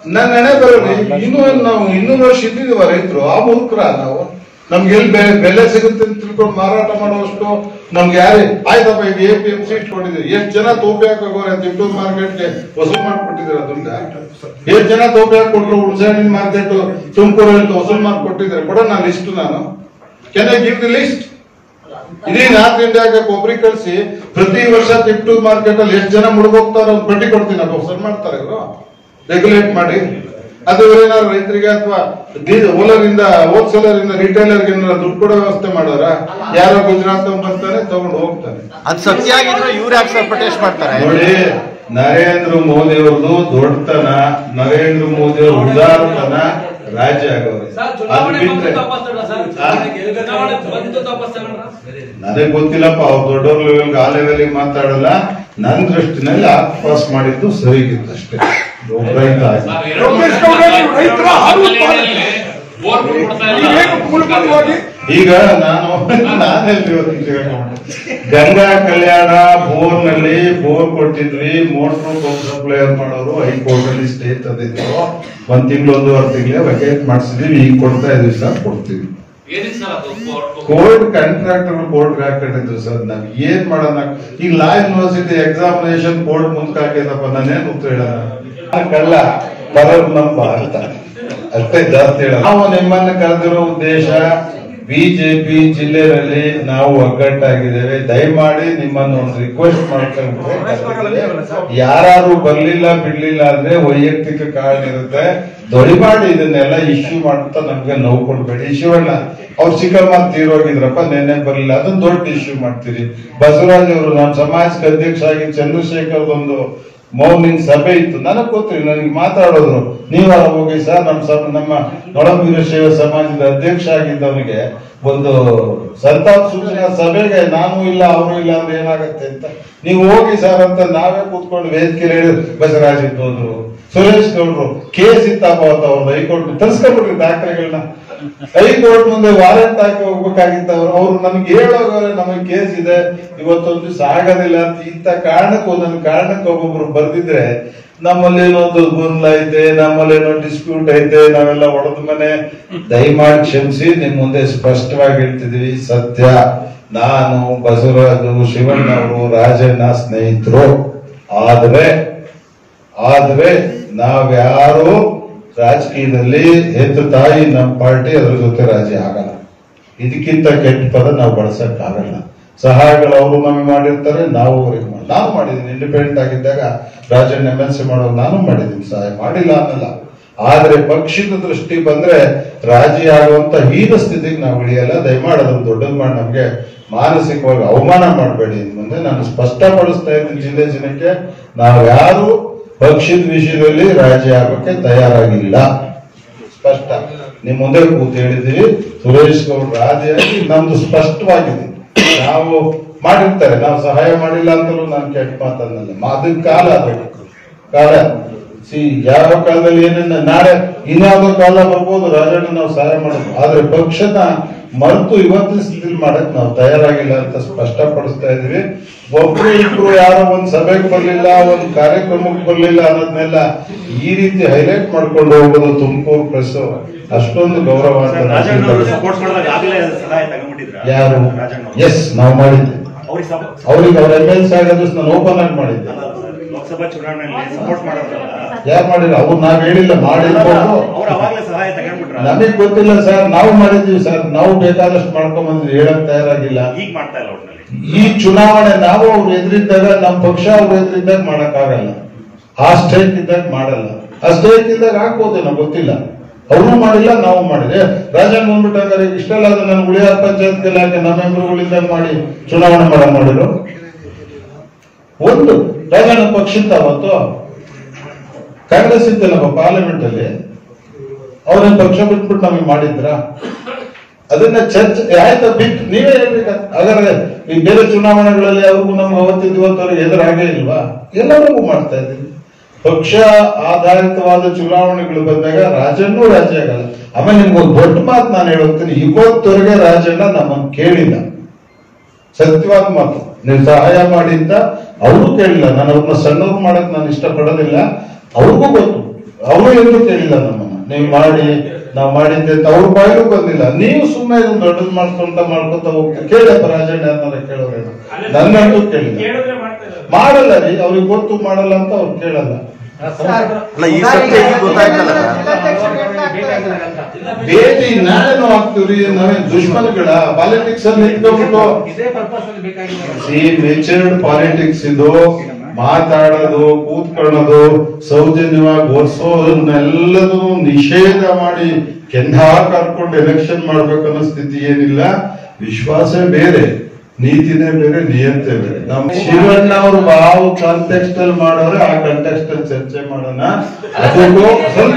ನನ್ನ ಹಣೆ ಬರೋದು ಇನ್ನೂ ನಾವು ಇನ್ನೂರು ವರ್ಷ ಇದ್ದಿದ್ದೀವ ರೈತರು ಆ ಮೂರ್ಖರ ನಾವು ನಮ್ಗೆ ಎಲ್ಲಿ ಬೆಲೆ ಬೆಲೆ ಸಿಗುತ್ತೆ ಅಂತ ತಿಳ್ಕೊಂಡು ಮಾರಾಟ ಮಾಡುವಷ್ಟು ನಮ್ಗೆ ಯಾರೇ ಆಯ್ತಪ್ಪ ಈಗ ಎ ಪಿ ಎಂ ಸಿ ಕೊಟ್ಟಿದ್ದೀರಿ ಎಷ್ಟು ಜನ ತೋಪಿ ಹಾಕೋರೆ ತಿಂಟೂರು ಮಾರ್ಕೆಟ್ಗೆ ವಸೂಲ್ ಮಾಡ್ಕೊಟ್ಟಿದ್ದೀರ ದುಡ್ಡ ಎಷ್ಟು ಜನ ತೋಪಿ ಹಾಕೊಟ್ರು ಹುಣಸಹಣ್ಣಿನ ಮಾರ್ಕೆಟ್ ತುಮಕೂರಲ್ಲಿ ವಸೂಲ್ ಮಾಡ್ಕೊಟ್ಟಿದ್ದಾರೆ ಕೊಡೋಣ ನಾನು ಲಿಸ್ಟ್ ನಾನು can I give the list ಇಡೀ ನಾರ್ತ್ ಇಂಡಿಯಾಗೆ ಕೊಬ್ಬರಿ ಕಳಿಸಿ ಪ್ರತಿ ವರ್ಷ ತಿಪ್ಟೂರ್ ಮಾರ್ಕೆಟ್ ಅಲ್ಲಿ ಎಷ್ಟು ಜನ ಮುಳುಗೋಗ್ತಾರ ಅಂತ ಪಟ್ಟಿ ಕೊಡ್ತೀನಿ ಅದು ಸರ್ ಮಾಡ್ತಾರೆ ಇವರು ರೆಗ್ಯುಲೇಟ್ ಮಾಡಿ ಅದು ಏನಾದ್ರು ರೈತರಿಗೆ ಅಥವಾ ಓಲರಿಂದ ಹೋಲ್ಸೇಲರ್ ಇಂದ ರಿಟೈಲರ್ ಏನಾದ್ರು ದುಡ್ಡು ಕೊಡೋ ವ್ಯವಸ್ಥೆ ಮಾಡೋರ ಯಾರೋ ಗುಜರಾತ್ ಬರ್ತಾನೆ ತಗೊಂಡು ಹೋಗ್ತಾನೆ ಅದ್ ಸತ್ಯ ಆಗಿದ್ರೆ ಇವ್ರು ಯಾಕೆ ಸರ್ ಪ್ರೊಟೆಸ್ಟ್ ಮಾಡ್ತಾರೆ ನೋಡಿ ನರೇಂದ್ರ ಮೋದಿ ಅವ್ರದ್ದು ದೊಡ್ಡತನ ನರೇಂದ್ರ ಮೋದಿ ಅವ್ರ ಉದಾರತನ ರಾಜ್ಯ ಆಗವ್ರೆ ಸರ್ ಅದು ಚುನಾವಣೆ ಬಂದು ಬಿಟ್ರೆ ತಪಾಸ್ ಸರ್ ಆ? ಚುನಾವಣೆ ಬಂದು ತಪಾಸ್ ನನಗೆ ಗೊತ್ತಿಲ್ಲಪ್ಪ ಅವ್ರು ದೊಡ್ಡವ್ರ ಲೆವೆಲ್ ಆ ಲೆವೆಲ್ ಮಾತಾಡಲ್ಲ ನನ್ನ ದೃಷ್ಟಿನಲ್ಲಿ ಆಪ್ ಪಾಸ್ ಮಾಡಿದ್ದು ಸರಿಗಿತ್ತು ಅಷ್ಟೇ ಒಬ್ಬ ರೈತ ಆಗಿ. ಲೋಕೇಶ್ ಗೌಡ ನೀವು ರೈತರ ಹಾಲು ಉತ್ಪಾದನೆ ನೀವೇನು ಮೂಲಭೂತವಾಗಿ ಈಗ ನಾನು ನಾನೇ ಗಂಗಾ ಕಲ್ಯಾಣ ಬೋರ್ ನಲ್ಲಿ ಬೋರ್ ಕೊಟ್ಟಿದ್ವಿ ಮೋಟ್ರು ಪಂಪ್ ಸಪ್ಲೈಯರ್ ಮಾಡೋರು ಹೈಕೋರ್ಟ್ ಅಲ್ಲಿ ಸ್ಟೇ ತಂದಿದ್ರು ಒಂದ್ ತಿಂಗಳು ಒಂದೂವರೆ ತಿಂಗಳೇ ವೆಕೇಟ್ ಮಾಡಿಸಿದೀವಿ ಈಗ ಕೊಡ್ತಾ ಇದೀವಿ ಸರ್ ಕೊಡ್ತೀವಿ ಏನಿದೆ ಸರ್ ಅದು ಕೋರ್ಟ್ ಕೋರ್ಟ್ ಕಾಂಟ್ರಾಕ್ಟರ್ ಕೋರ್ಟ್ ಹಾಕೊಂಡಿದ್ರು ಸರ್ ನಾವ್ ಏನ್ ಮಾಡೋಣ ಈಗ ಲಾ ಯೂನಿವರ್ಸಿಟಿ ಎಕ್ಸಾಮಿನೇಷನ್ ಕೋರ್ಟ್ ಮುಂದಕ್ಕೆ ಹಾಕಿದಪ್ಪ ನಾನೇನ್ ಉತ್ತರ ಹೇಳ ಕಳ್ಳ ಬರೋರ್ ನಂಬ ಅಂತ ಅಷ್ಟೇ ಜಾಸ್ತಿ ಹೇಳ ನಾವು ನಿಮ್ಮನ್ನ ಕರೆದಿರೋ ಉದ್ದೇಶ ಬಿಜೆಪಿ ಜಿಲ್ಲೆಯಲ್ಲಿ ನಾವು ಒಗ್ಗಟ್ಟಾಗಿದ್ದೇವೆ ದಯಮಾಡಿ ನಿಮ್ಮನ್ನು ಒಂದು ರಿಕ್ವೆಸ್ಟ್ ಮಾಡ್ಕೊಂಡು ಯಾರು ಬರ್ಲಿಲ್ಲ ಬಿಡ್ಲಿಲ್ಲ ಅಂದ್ರೆ ವೈಯಕ್ತಿಕ ಕಾರಣ ಇರುತ್ತೆ ದಯಮಾಡಿ ಇದನ್ನೆಲ್ಲ ಇಶ್ಯೂ ಮಾಡ್ತಾ ನಮ್ಗೆ ನೋವು ಕೊಡ್ಬೇಡಿ ಇಶ್ಯೂ ಅಲ್ಲ ಅವ್ರು ಚಿಕ್ಕಮ್ಮ ತೀರೋಗಿದ್ರಪ್ಪ ನೆನ್ನೆ ಬರ್ಲಿಲ್ಲ ಅದನ್ನ ದೊಡ್ಡ ಇಶ್ಯೂ ಮಾಡ್ತೀರಿ ಬಸವರಾಜ್ ಅವರು ನಮ್ಮ ಸಮಾಜಕ್ಕೆ ಅಧ್ಯಕ್ಷ ಆಗಿ ಚಂದ್ರಶೇಖರ್ ಒಂದು ಮೌನಿಂಗ್ ಸಭೆ ಇತ್ತು ನನಗ್ ಗೊತ್ತಿಲ್ಲ ನನಗೆ ಮಾತಾಡೋದ್ರು ನೀವಾರ ಹೋಗಿ ಸರ್ ನಮ್ಮ ಸಮ ನಮ್ಮ ನೊಳಂಬೀರ ಸೇವಾ ಸಮಾಜದ ಅಧ್ಯಕ್ಷ ಆಗಿದ್ದವನಿಗೆ ಒಂದು ಸಂತಾಪ ಸೂಚನಾ ಸಭೆಗೆ ನಾನು ಇಲ್ಲ ಅವರು ಇಲ್ಲ ಅಂದ್ರೆ ಏನಾಗತ್ತೆ ಅಂತ ನೀವು ಹೋಗಿ ಸರ್ ಅಂತ ನಾವೇ ಕೂತ್ಕೊಂಡು ವೇದಿಕೆ ಹೇಳಿ ಬಸವರಾಜ್ ಇದ್ದೋದ್ರು ಸುರೇಶ್ ಗೌಡ್ರು ಕೇಸ್ ಇತ್ತಪ್ಪ ಅಂತ ಅವ್ರದ್ದು ಹೈಕೋರ್ಟ್ ತರ್ಸ್ಕೊಂಡ್ಬಿಟ್ರಿ ದಾಖಲೆಗಳನ್ನ ಹೈಕೋರ್ಟ್ ಮುಂದೆ ವಾರೆಂಟ್ ಹಾಕಿ ಹೋಗ್ಬೇಕಾಗಿತ್ತು ಅವ್ರು ಅವ್ರು ನಮ್ಗೆ ಹೇಳೋಗವ್ರೆ ನಮಗೆ ಕೇಸ್ ಇದೆ ಇವತ್ತೊಂದು ದಿವಸ ಆಗೋದಿಲ್ಲ ಅಂತ ಇಂಥ ಕಾರಣಕ್ಕೆ ಒಂದೊಂದು ಕಾರಣಕ್ಕೆ ಒಬ್ಬೊಬ್ರು ಬರ್ದಿದ್ರೆ ನಮ್ಮಲ್ಲಿ ಏನೋ ಒಂದು ಗೊಂದಲ ಐತೆ ನಮ್ಮಲ್ಲಿ ಏನೋ ಡಿಸ್ಪ್ಯೂಟ್ ಐತೆ ನಾವೆಲ್ಲ ಹೊಡೆದ ಮನೆ ದಯಮಾಡಿ ಕ್ಷಮಿಸಿ ನಿಮ್ ಮುಂದೆ ಸ್ಪಷ್ಟವಾಗಿ ಹೇಳ್ತಿದೀವಿ ಸತ್ಯ ನಾನು ಬಸವರಾಜು ಶಿವಣ್ಣವರು ರಾಜಣ್ಣ ಸ್ನೇಹಿತರು ಆದ್ರೆ ಆದ್ರೆ ನಾವ್ಯಾರು ರಾಜಕೀಯದಲ್ಲಿ ಹೆತ್ತ ತಾಯಿ ನಮ್ಮ ಪಾರ್ಟಿ ಅದ್ರ ಜೊತೆ ರಾಜಿ ಆಗಲ್ಲ ಇದಕ್ಕಿಂತ ಕೆಟ್ಟ ಪದ ನಾವು ಬಳಸಕ್ ಆಗಲ್ಲ ಸಹಾಯಗಳು ಅವರು ನಮಗೆ ಮಾಡಿರ್ತಾರೆ ನಾವು ಅವ್ರಿಗೆ ಮಾಡಿ ನಾನು ಮಾಡಿದ್ದೀನಿ ಇಂಡಿಪೆಂಡೆಂಟ್ ಆಗಿದ್ದಾಗ ರಾಜಣ್ಣ ಎಂ ಎಲ್ ಸಿ ಮಾಡೋ ನಾನು ಮಾಡಿದ್ದೀನಿ ಸಹಾಯ ಮಾಡಿಲ್ಲ ಅನ್ನಲ್ಲ ಆದ್ರೆ ಪಕ್ಷದ ದೃಷ್ಟಿ ಬಂದ್ರೆ ರಾಜಿ ಆಗುವಂತ ಹೀನ ಸ್ಥಿತಿಗೆ ನಾವು ಇಳಿಯಲ್ಲ ದಯಮಾಡಿ ಅದನ್ನ ದೊಡ್ಡದು ಮಾಡಿ ನಮ್ಗೆ ಮಾನಸಿಕವಾಗಿ ಅವಮಾನ ಮಾಡಬೇಡಿ ಇನ್ ಮುಂದೆ ನಾನು ಸ್ಪಷ್ಟಪಡಿಸ್ತಾ ಇದ್ದೀನಿ ಜಿಲ್ಲೆ ಜನಕ್ಕೆ ನಾವು ಯಾರು ಪಕ್ಷದ ವಿಷಯದಲ್ಲಿ ರಾಜಿ ಆಗೋಕೆ ತಯಾರಾಗಿಲ್ಲ ಸ್ಪಷ್ಟ ನಿಮ್ ಮುಂದೆ ಕೂತು ಹೇಳಿದ್ದೀವಿ ಸುರೇಶ್ ಗೌಡ್ರ ಆದಿಯಾಗಿ ನಮ್ದು ಸ್ಪಷ್ಟವಾಗಿದೆ ನಾವು ಮಾಡಿರ್ತಾರೆ ನಾವು ಸಹಾಯ ಮಾಡಿಲ್ಲ ಅಂತಲೂ ನಾನು ಕೆಟ್ಟ ಮಾತನ್ನಲ್ಲ ಮಾ- ಅದಕ್ಕೆ ಕಾಲ ಅದು ಕಾಲ ಸಿ ಯಾವ ಕಾಲದಲ್ಲಿ ಏನೇನ ನಾಳೆ ಇನ್ಯಾವುದೋ ಕಾಲ ಬರ್ಬೋದು ರಾಜಣ್ಣ ನಾವು ಸಹಾಯ ಮಾಡೋದು ಆದ್ರೆ ಪಕ್ಷನ ಮರೆತು ಇವತ್ತಿನ ಸ್ಥಿತಿಲಿ ಮಾಡಕ್ ನಾವು ತಯಾರಾಗಿಲ್ಲ ಅಂತ ಸ್ಪಷ್ಟಪಡಿಸ್ತಾ ಇದೀವಿ ಒಬ್ರು ಇಬ್ರು ಯಾರೋ ಒಂದ್ ಸಭೆಗೆ ಬರ್ಲಿಲ್ಲ ಒಂದ್ ಕಾರ್ಯಕ್ರಮಕ್ಕೆ ಬರ್ಲಿಲ್ಲ ಅನ್ನೋದನ್ನೆಲ್ಲ ಈ ರೀತಿ ಹೈಲೈಟ್ ಮಾಡ್ಕೊಂಡು ಹೋಗೋದು ತುಮಕೂರು ಪ್ರೆಸ್ ಅಷ್ಟೊಂದು ಗೌರವ ಅಂತ ನಾನು ರಾಜಣ್ಣ ಅವರು ತಿಳ್ಕೊಂಡಿದ್ದೀನಿ. ಸಪೋರ್ಟ್ ಮಾಡಿದಾಗ ಆಗಲೇ ಸಹಾಯ ತಗೊಂಡ್ಬಿಟ್ಟಿದ್ರ ಯಾರು ರಾಜಣ್ಣ ಎಸ್ ನಾವು ಮಾಡಿದ್ದೆ ಅವ್ರಿಗೆ ಸಪ- ಅವ್ರಿಗೆ ಅವ್ರ ಎಮ್ ಎಲ್ ಸಿ ಆಗೋದು ನಾನು ಓಪನ್ ಆಗಿ ಮಾಡಿದ್ದೆ ಅಲ್ಲ ಸರ್, ಲೋಕಸಭಾ ಚುನಾವಣೆಯಲ್ಲಿ ಸಪೋರ್ಟ್ ಮಾಡೋದ್ರಲ್ಲ ಯಾರು ಮಾಡಿಲ್ಲ ಅವ್ರು ನಾವ್ ಹೇಳಿಲ್ಲ ಮಾಡಿರ್ಬೋದು ಅವ್ರು ಅವಾಗಲೇ ಸಹಾಯ ತಗೊಂಡ್ಬಿಟ್ರ ನಮಗ್ ಗೊತ್ತಿಲ್ಲ ಸರ್ ನಾವು ಮಾಡಿದ್ದೀವಿ ಸರ್ ನಾವು ಬೇಕಾದಷ್ಟು ಮಾಡ್ಕೊಂಡ್ ಬಂದ್ವಿ ಹೇಳಕ್ ತಯಾರಾಗಿಲ್ಲ ಈಗ ಮಾಡ್ತಾ ಇಲ್ಲ ಒಟ್ಟಿನಲ್ಲಿ ಈ ಚುನಾವಣೆ ನಾವು ಅವ್ರ ಎದುರಿದ್ದಾಗ ನಮ್ಮ ಪಕ್ಷ ಅವ್ರ ಎದುರಿದ್ದಾಗ ಮಾಡಕ್ ಆಗಲ್ಲ ಆ ಸ್ಟೇಟ್ ಇದ್ದಾಗ ಮಾಡಲ್ಲ ಆ ಸ್ಟೇಟ್ ಇದ್ದಾಗ ಆಗ್ಬೋದು ನಮ್ಗೆ ಗೊತ್ತಿಲ್ಲ ಅವರು ಮಾಡಿಲ್ಲ ನಾವು ಮಾಡಿದೆ ರಾಜನ್ ಬಂದ್ಬಿಟ್ಟಾಗ ಇಷ್ಟೆಲ್ಲ ಅದು ನನ್ ಉಳಿಯಾರ ಪಂಚಾಯತ್ ಇಲಾಖೆ ನಮ್ಮ ಮೆಂಬರ್ಗಳಿಂದ ಮಾಡಿ ಚುನಾವಣೆ ಮಾಡ ಮಾಡಿದ್ರು ಒಂದು ರಾಜಣ್ಣ ಪಕ್ಷಿಂದ ಅವತ್ತು ಕಾಂಗ್ರೆಸ್ ಇದ್ದಲ್ಲಪ್ಪ ಪಾರ್ಲಿಮೆಂಟ್ ಅಲ್ಲಿ ಅವ್ರನ್ನ ಪಕ್ಷ ಬಿಟ್ಬಿಟ್ಟು ನಮಗೆ ಮಾಡಿದ್ರ ಅದನ್ನ ಚರ್ಚೆ ಆಯ್ತಾ ಬಿಟ್ಟು ನೀವೇ ಹೇಳ್ಬೇಕು ಹಾಗಾದ್ರೆ ಈ ಬೇರೆ ಚುನಾವಣೆಗಳಲ್ಲಿ ಅವ್ರಿಗೂ ನಮ್ಗೆ ಅವತ್ತಿದ್ದು ಇವತ್ತವರೆಗೆ ಎದುರಾಗೇ ಇಲ್ವಾ ಎಲ್ಲರಿಗೂ ಮಾಡ್ತಾ ಇದ್ದೀವಿ ಪಕ್ಷ ಆಧಾರಿತವಾದ ಚುನಾವಣೆಗಳು ಬಂದಾಗ ರಾಜಣ್ಣೂ ರಾಜ್ಯ ಆಗಲ್ಲ ಆಮೇಲೆ ನಿಮ್ಗೊಂದು ದೊಡ್ಡ ಮಾತು ನಾನು ಹೇಳುತ್ತೀನಿ ಇವತ್ತವರೆಗೆ ರಾಜಣ್ಣ ನಮ್ಮನ್ನು ಕೇಳಿಲ್ಲ ಸತ್ಯವಾದ ಮಾತು ನೀವು ಸಹಾಯ ಮಾಡಿ ಅಂತ ಅವರು ಕೇಳಿಲ್ಲ ನಾನು ಅವ್ರನ್ನ ಸಣ್ಣವ್ರು ಮಾಡಕ್ ನಾನು ಇಷ್ಟಪಡೋದಿಲ್ಲ ಅವ್ರಿಗೂ ಗೊತ್ತು ಅವರು ಎಲ್ಲೂ ಕೇಳಿಲ್ಲ ನಮ್ಮನ್ನ ನೀವು ಮಾಡಿ ನಾವು ಮಾಡಿದ್ದೆ ಅಂತ ಅವ್ರ ಬಾಯಿಗೂ ಬಂದಿಲ್ಲ ನೀವು ಸುಮ್ಮನೆ ಇದನ್ನ ದೊಡ್ಡದು ಮಾಡ್ಕೊಂತ ಮಾಡ್ಕೊಂತ ಹೋಗ್ತೀವಿ ಕೇಳಪ್ಪ ರಾಜಣ್ಣ ಅನ್ನೋರ ಕೇಳೋರೇನು ನನ್ನಂತೂ ಕೇಳಿಲ್ಲ ಮಾಡಲ್ಲ ರೀ ಅವ್ರಿಗೆ ಗೊತ್ತು ಮಾಡಲ್ಲ ಅಂತ ಅವ್ರು ಕೇಳಲ್ಲ ಅಲ್ಲ ಈ ಸತ್ಯ ಈಗ ಗೊತ್ತಾಯ್ತಲ್ಲ ಸರ್ ಭೇಟಿ ನಾವೇನು ಆಗ್ತೀವ್ರಿ ನಾವೇ ದುಶ್ಮನ್ಗಳ ಪಾಲಿಟಿಕ್ಸ್ ಅಲ್ಲಿ ನಿಂತ್ಕೊಂಡ್ಬಿಟ್ಟು ಇದೇ ಪರ್ಪಸ್ ಅಲ್ಲಿ ಬೇಕಾಗಿಲ್ಲ ಸಿ ಮೆಚೂರ್ಡ್ ಪಾಲಿಟಿಕ್ಸ್ ಇದು ಮಾತಾಡೋದು ಕೂತ್ಕೊಳ್ಳೋದು ಸೌಜನ್ಯವಾಗಿ ಓದಿಸೋದನ್ನೆಲ್ಲದೂ ನಿಷೇಧ ಮಾಡಿ ಕೆಂಡ ಕರ್ಕೊಂಡು ಎಲೆಕ್ಷನ್ ಮಾಡ್ಬೇಕನ್ನೋ ಸ್ಥಿತಿ ಏನಿಲ್ಲ ವಿಶ್ವಾಸ ಬೇರೆ ನೀತಿನೇ ಬೇರೆ ನಿಯಂತೆ ಬೇರೆ ನಮ್ ಶಿವಣ್ಣ ಅವರು ಯಾವ ಕಾಂಟೆಕ್ಸ್ಟ್ ಅಲ್ಲಿ ಮಾಡೋರೆ ಆ ಕಾಂಟೆಕ್ಸ್ಟ್ ಅಲ್ಲಿ ಚರ್ಚೆ ಮಾಡೋಣ ಅದಕ್ಕೂ ಸ್ವಲ್ಪ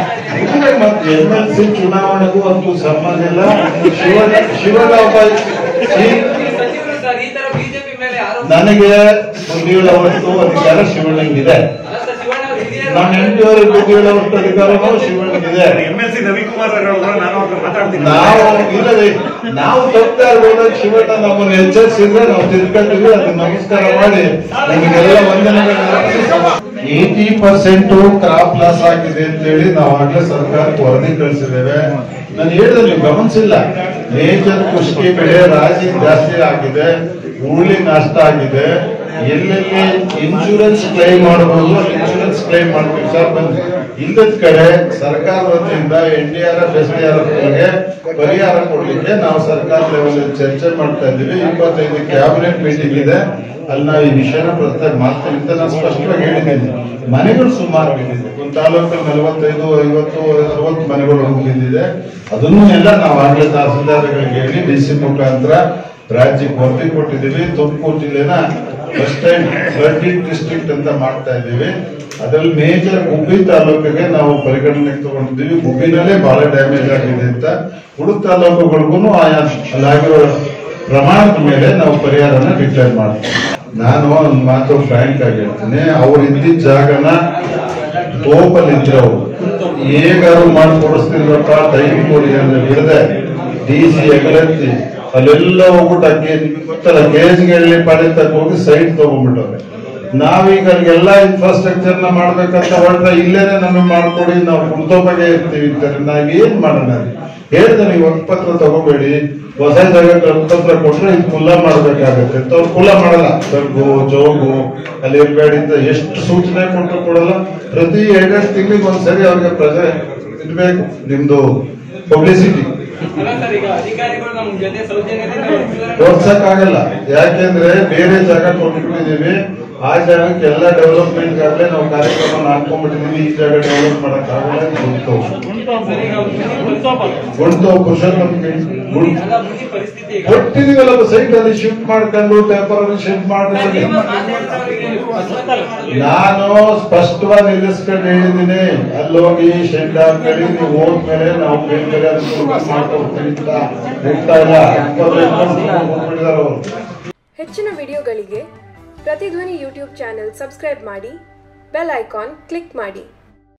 ಮತ್ತೆ ಎಂ ಎಲ್ ಸಿ ಚುನಾವಣೆಗೂ ಅದಕ್ಕೂ ಸಂಬಂಧ ಇಲ್ಲ ಶಿವಣ್ಣ ಶಿವಣ್ಣ ಒಬ್ಬ ಈ- ಸಚಿವರು ಸರ್ ಈ ತರ ಬಿಜೆಪಿ ಮೇಲೆ ಆರೋಪ ನನಗೆ ಬುದ್ಧಿಯುಳ್ಳವಷ್ಟು ಅಧಿಕಾರ ಶಿವಣ್ಣಂಗಿದೆ ಅಲ್ಲ ಸರ್ ಶಿವಣ್ಣ ಅವರು ಹಿರಿಯರು ನಮ್ಮ ಹೆಂಡತಿಯವರು ಬುದ್ಧಿಯುಳ್ಳವಷ್ಟು ಅಧಿಕಾರನೂ ಶಿವಣ್ಣಂಗಿದೆ ಎಂ ಎಲ್ ಸಿ ರವಿಕುಮಾರ್ ಅವರು ಹೇಳಿದ್ರು, ನಾನು ಅವ್ರ ಮಾತಾಡ್ತೀನಿ ನಾವು ಇಲ್ಲದೆ ನಾವು ತಪ್ಪು ಹೋದಾಗ ಶಿವಣ್ಣ ನಮ್ಮನ್ನು ಎಚ್ಚರಿಸಿದ್ರೆ ನಾವು ತಿಳ್ಕೊಳ್ತೀವಿ ಅದಕ್ಕೆ ನಮಸ್ಕಾರ ಮಾಡಿ ನಿಮಗೆಲ್ಲ ವಂದನೆಗಳನ್ನ ಏಯ್ಟಿ ಪರ್ಸೆಂಟ್ ಕ್ರಾಪ್ ಲಾಸ್ ಆಗಿದೆ ಅಂತ ಹೇಳಿ ನಾವು ಆಗ್ಲೇ ಸರ್ಕಾರಕ್ಕೆ ವರದಿ ಕಳಿಸಿದ್ದೇವೆ ನಾನು ಹೇಳಿದ್ರೆ ನೀವು ಗಮನಿಸಿಲ್ಲ ಮೇಜರ್ ಕುಷ್ಟಿ ಬೆಳೆ ರಾಜಿ ಜಾಸ್ತಿ ಆಗಿದೆ ಉರುಳಿ ನಷ್ಟ ಆಗಿದೆ ಎಲ್ಲೆಲ್ಲಿ ಇನ್ಶೂರೆನ್ಸ್ ಕ್ಲೈಮ್ ಮಾಡಬಹುದು ಇನ್ಶೂರೆನ್ಸ್ ಕ್ಲೈಮ್ ಮಾಡ್ತೀವಿ ಸರ್ ಬನ್ನಿ ಇಲ್ಲದ ಕಡೆ ಸರ್ಕಾರ ವತಿಯಿಂದ N D R F S D R F ಪರಿಹಾರ ಕೊಡ್ಲಿಕ್ಕೆ ನಾವು ಸರ್ಕಾರ ಲೆವೆಲ್ ಚರ್ಚೆ ಮಾಡ್ತಾ ಇದ್ದೀವಿ ಇಪ್ಪತ್ತೈದು ಕ್ಯಾಬಿನೆಟ್ ಮೀಟಿಂಗ್ ಇದೆ ಅಲ್ಲಿ ನಾವು ಈ ವಿಷಯನ ಪ್ರಸ್ತಾಪ ಮಾಡ್ತೀವಿ ಅಂತ ನಾನು ಸ್ಪಷ್ಟವಾಗಿ ಹೇಳಿದ್ದೀನಿ ಮನೆಗಳು ಸುಮಾರು ಬಿದ್ದಿದೆ ಒಂದು ತಾಲೂಕಲ್ಲಿ ನಲವತ್ತೈದು ಐವತ್ತು ಅರವತ್ತು ಮನೆಗಳು ಬಿದ್ದಿದೆ ಅದನ್ನು ಎಲ್ಲ ನಾವು ಆಗ್ಲೇ ತಹಸೀಲ್ದಾರ್ಗಳಿಗೆ ಹೇಳಿ ಡಿ ಸಿ ಮುಖಾಂತರ ರಾಜ್ಯಕ್ಕೆ ವರದಿ ಕೊಟ್ಟಿದ್ದೀವಿ ತುಮಕೂರು ಜಿಲ್ಲೆನ ಫಸ್ಟ್ ಟೈಮ್ ಫ್ಲಡ್ ಡಿಸ್ಟ್ರಿಕ್ಟ್ ಅಂತ ಮಾಡ್ತಾ ಇದ್ದೀವಿ ಅದ್ರಲ್ಲಿ ಮೇಜರ್ ಗುಬ್ಬಿ ತಾಲೂಕಿಗೆ ನಾವು ಪರಿಗಣನೆಗೆ ತಗೊಂಡಿದ್ದೀವಿ ಗುಬ್ಬಿನಲ್ಲೇ ಬಹಳ ಡ್ಯಾಮೇಜ್ ಆಗಿದೆ ಅಂತ ಉಳಿದ ತಾಲೂಕುಗಳಿಗೂ ಆಯಾ ಅಲ್ಲಾಗಿರೋ ಪ್ರಮಾಣದ ಮೇಲೆ ನಾವು ಪರಿಹಾರನ ಡಿಕ್ಲೇರ್ ಮಾಡ್ತೀವಿ ನಾನು ಒಂದು ಮಾತು ಫ್ರಾಂಕ್ ಆಗಿ ಹೇಳ್ತೀನಿ ಅವ್ರು ಇದ್ದಿದ್ದ ಜಾಗನ ತೋಪಲ್ಲಿ ಇದ್ರು ಅವರು ಹೇಗಾದ್ರು ಮಾಡಿ ಕೊಡಿಸ್ತಿರ್ಬೇಕ ಟೈಮ್ ಕೊಡಿ ಅಂದ್ರೆ ಬಿಡದೆ ಡಿ ಸಿ ಎಗಲೆತ್ತಿ ಅಲ್ಲೆಲ್ಲ ಹೋಗ್ಬಿಟ್ಟು ಅಕ್ಕಿ ನಿಮ್ಗೆ ಗೊತ್ತಲ್ಲ ಕೇಜ್ಗೆಳ್ಳಿ ಪಾಡಿ ತಕ್ಕ ಹೋಗಿ ಸೈಟ್ ತಗೊಂಡ್ಬಿಟ್ಟವ್ರೆ ನಾವೀಗ ಅಲ್ಲಿಗೆಲ್ಲ ಇನ್ಫ್ರಾಸ್ಟ್ರಕ್ಚರ್ ನ ಮಾಡ್ಬೇಕಂತ ಹೊರಟ್ರೆ ಇಲ್ಲೇನೆ ನಮಗೆ ಮಾಡ್ಕೊಡಿ ನಾವು ಕುರ್ತೋಪಗೆ ಇರ್ತೀವಿ ಅಂತಾರೆ ನಾವ್ ಏನ್ ಮಾಡೋಣ ಹೇಳ್ದೆ ನೀವು ಒಪ್ಪತ್ರ ತಗೋಬೇಡಿ ಹೊಸ ಜಾಗ ಕಲ್ಪತ್ರ ಕೊಟ್ರೆ ಇದು ಕುಲ್ಲ ಮಾಡ್ಬೇಕಾಗತ್ತೆ ಅಂತ ಅವ್ರು ಕುಲ್ಲ ಮಾಡಲ್ಲ ಬೆಗ್ಗು ಜೋಗು ಅಲ್ಲಿ ಇರ್ಬೇಡಿ ಅಂತ ಎಷ್ಟು ಸೂಚನೆ ಕೊಟ್ಟರು ಕೊಡಲ್ಲ ಪ್ರತಿ ಎರಡೆರಡು ತಿಂಗಳಿಗೆ ಒಂದ್ಸರಿ ಅವ್ರಿಗೆ ಪ್ರಜೆ ಇರ್ಬೇಕು ನಿಮ್ದು ಪಬ್ಲಿಸಿಟಿ ಅಲ್ಲ ಸರ್ ಈಗ ಅಧಿಕಾರಿಗಳು ನಮ್ ಜೊತೆ ಸೌಜನ್ಯದಿಂದ ವರ್ತಿಸಿದ್ದಾರೆ. ತೋರ್ಸಕ್ಕಾಗಲ್ಲ ಯಾಕೆಂದ್ರೆ ಬೇರೆ ಜಾಗ ಕೊಟ್ಬಿಟ್ಟಿದೀವಿ ಆ ಜಾಗಕ್ಕೆ ಎಲ್ಲ ಡೆವಲಪ್ಮೆಂಟ್ ಆಗಲೇ ನಾವು ಕಾರ್ಯಕ್ರಮ ಹಾಕೊಂಡ್ಬಿಟ್ಟಿದೀವಿ ಈ ಜಾಗ ಡೆವಲಪ್ ಮಾಡಕ್ ಆಗಲ್ಲ ಗೊತ್ತು ಸರ್, ಈಗ ಮುನ್ಸಿಪಲ್ ಗುಂಟು ಪುರುಷೋತ್ತಮ ಗುಂಟು ಅಲ್ಲ ಮುಂದಿನ ಪರಿಸ್ಥಿತಿ ಈಗ ಕೊಟ್ಟಿದೀವಲ್ಲ ಸೈಟ್ ಅಲ್ಲಿ ಶಿಫ್ಟ್ ಮಾಡ್ಕೊಂಡು ಟೆಂಪರರಿ ಶಿಫ್ಟ್ ಸರ್, ಮಾಡಿ ನೀವು ಮಾತಾಡ್ದವ್ರಿಗೆ ಅಸ್ವಸ್ಥರು ನಾನು ಸ್ಪಷ್ಟವಾಗಿ ನಿಲ್ಲಿಸ್ಕೊಂಡು ಹೇಳಿದ್ದೀನಿ ಅಲ್ಲೋಗಿ ಶೆಡ್ ಹಾಕಿ ನೀವು ಹೋದ್ಮೇಲೆ ನಾವು ಬೇರೆ ಬೇರೆ ಅನುಕೂಲ ಮಾಡ್ಕೊಡ್ತೀವಿ ಅಂತ ಹೋಗ್ತಾ ಇಲ್ಲ ಹೋಗ್ಬಿಟ್ಟಿದಾರೆ ಅವರು ಹೆಚ್ಚಿನ ವಿಡಿಯೋಗಳಿಗೆ ಪ್ರತಿಧ್ವನಿ ಯೂಟ್ಯೂಬ್ ಚಾನೆಲ್ ಸಬ್ಸ್ಕ್ರೈಬ್ ಮಾಡಿ ಬೆಲ್ ಐಕಾನ್ ಕ್ಲಿಕ್ ಮಾಡಿ